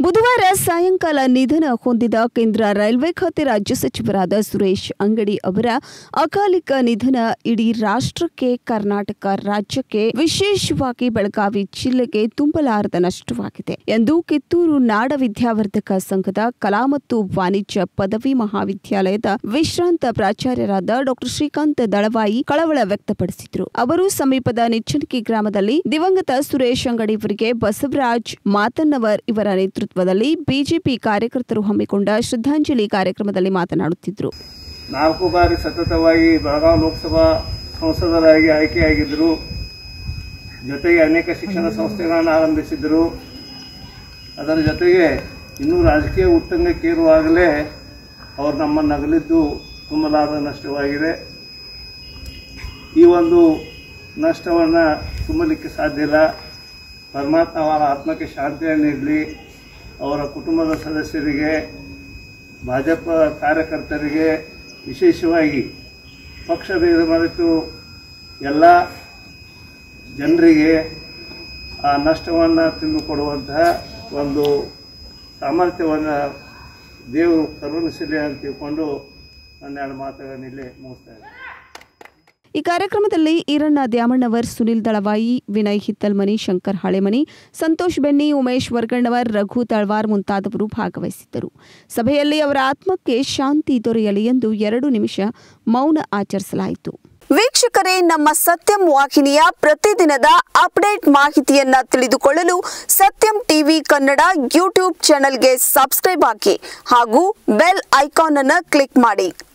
ಬುಧವಾರ ಸಾಯಂಕಾಲ ನಿಧನ ಹೊಂದಿದ ಕೇಂದ್ರ ರೈಲ್ವೆ ಖಾತೆ ರಾಜ್ಯ ಸಚಿವರಾದ ಸುರೇಶ್ ಅಂಗಡಿ ಅವರ ಅಕಾಲಿಕ ನಿಧನ ಇಡೀ ರಾಷ್ಟ್ರಕ್ಕೆ ಕರ್ನಾಟಕ ರಾಜ್ಯಕ್ಕೆ ವಿಶೇಷವಾಗಿ ಬೆಳಗಾವಿ ಜಿಲ್ಲೆಗೆ ತುಂಬಲಾರದ ನಷ್ಟವಾಗಿದೆ ಎಂದು ಕಿತ್ತೂರು ನಾಡ ವಿದ್ಯಾವರ್ಧಕ ಸಂಘದ ಕಲಾ ಮತ್ತು ವಾಣಿಜ್ಯ ಪದವಿ ಮಹಾವಿದ್ಯಾಲಯದ ವಿಶ್ರಾಂತ ಪ್ರಾಚಾರ್ಯರಾದ ಡಾಕ್ಟರ್ ಶ್ರೀಕಾಂತ್ ದಳವಾಯಿ ಕಳವಳ ವ್ಯಕ್ತಪಡಿಸಿದರು ಅವರು ಸಮೀಪದ ನಿಚ್ಚಣಿಕೆ ಗ್ರಾಮದಲ್ಲಿ ದಿವಂಗತ ಸುರೇಶ್ ಅಂಗಡಿ ಅವರಿಗೆ ಬಸವರಾಜ್ ಮಾತನ್ನವರ್ ಇವರ ನೇತೃತ್ವದಲ್ಲಿ ಬಿಜೆಪಿ ಕಾರ್ಯಕರ್ತರು ಹಮ್ಮಿಕೊಂಡ ಶ್ರದ್ಧಾಂಜಲಿ ಕಾರ್ಯಕ್ರಮದಲ್ಲಿ ಮಾತನಾಡುತ್ತಿದ್ದರು ನಾಲ್ಕು ಬಾರಿ ಸತತವಾಗಿ ಬೆಳಗಾವಿ ಲೋಕಸಭಾ ಸಂಸದರಾಗಿ ಆಯ್ಕೆಯಾಗಿದ್ದರು ಜೊತೆಗೆ ಅನೇಕ ಶಿಕ್ಷಣ ಸಂಸ್ಥೆಗಳನ್ನು ಆರಂಭಿಸಿದರು ಅದರ ಜೊತೆಗೆ ಇನ್ನೂ ರಾಜಕೀಯ ಉತ್ತುಂಗಕ್ಕೇರುವಾಗಲೇ ಅವರು ನಮ್ಮನ್ನು ಅಗಲಿದ್ದು ತುಂಬಲಾರದ ನಷ್ಟವಾಗಿದೆ ಈ ಒಂದು ನಷ್ಟವನ್ನು ತುಂಬಲಿಕ್ಕೆ ಸಾಧ್ಯ ಇಲ್ಲ ಪರಮಾತ್ಮ ಅವರ ಆತ್ಮಕ್ಕೆ ಶಾಂತಿಯನ್ನು ನೀಡಲಿ ಅವರ ಕುಟುಂಬದ ಸದಸ್ಯರಿಗೆ ಭಾಜಪ ಕಾರ್ಯಕರ್ತರಿಗೆ ವಿಶೇಷವಾಗಿ ಪಕ್ಷ ಭೇದ ಮರೆತು ಎಲ್ಲ ಜನರಿಗೆ ಆ ನಷ್ಟವನ್ನು ತುಂಬಿಕೊಡುವಂತಹ ಒಂದು ಸಾಮರ್ಥ್ಯವನ್ನು ದೇವರು ಕರುಣಿಸಲಿ ಅಂತ ತಿಳ್ಕೊಂಡು ನನ್ನೆರಡು ಮಾತುಗಳನ್ನು ಇಲ್ಲೇ ಮುಗಿಸ್ತಾ ಇದ್ದೀನಿ ಈ ಕಾರ್ಯಕ್ರಮದಲ್ಲಿ ಈರಣ್ಣ ದ್ಯಾಮಣ್ಣವರ್ ಸುನಿಲ್ ದಳವಾಯಿ ವಿನಯ್ ಹಿತ್ತಲ್ಮನಿ ಶಂಕರ್ ಹಳೆಮನಿ ಸಂತೋಷ್ ಬೆನ್ನಿ ಉಮೇಶ್ ವರ್ಗಣ್ಣವರ್ ರಘು ತಳ್ವಾರ್ ಮುಂತಾದವರು ಭಾಗವಹಿಸಿದ್ದರು ಸಭೆಯಲ್ಲಿ ಅವರ ಆತ್ಮಕ್ಕೆ ಶಾಂತಿ ದೊರೆಯಲಿ ಎಂದು ಎರಡು ನಿಮಿಷ ಮೌನ ಆಚರಿಸಲಾಯಿತು ವೀಕ್ಷಕರೇ ನಮ್ಮ ಸತ್ಯಂ ವಾಹಿನಿಯ ಪ್ರತಿದಿನದ ಅಪ್ಡೇಟ್ ಮಾಹಿತಿಯನ್ನ ತಿಳಿದುಕೊಳ್ಳಲು ಸತ್ಯಂ ಟಿವಿ ಕನ್ನಡ ಯೂಟ್ಯೂಬ್ ಚಾನೆಲ್ಗೆ ಸಬ್ಸ್ಕ್ರೈಬ್ ಆಗಿ ಹಾಗೂ ಬೆಲ್ ಐಕಾನ್ ಅನ್ನು ಕ್ಲಿಕ್ ಮಾಡಿ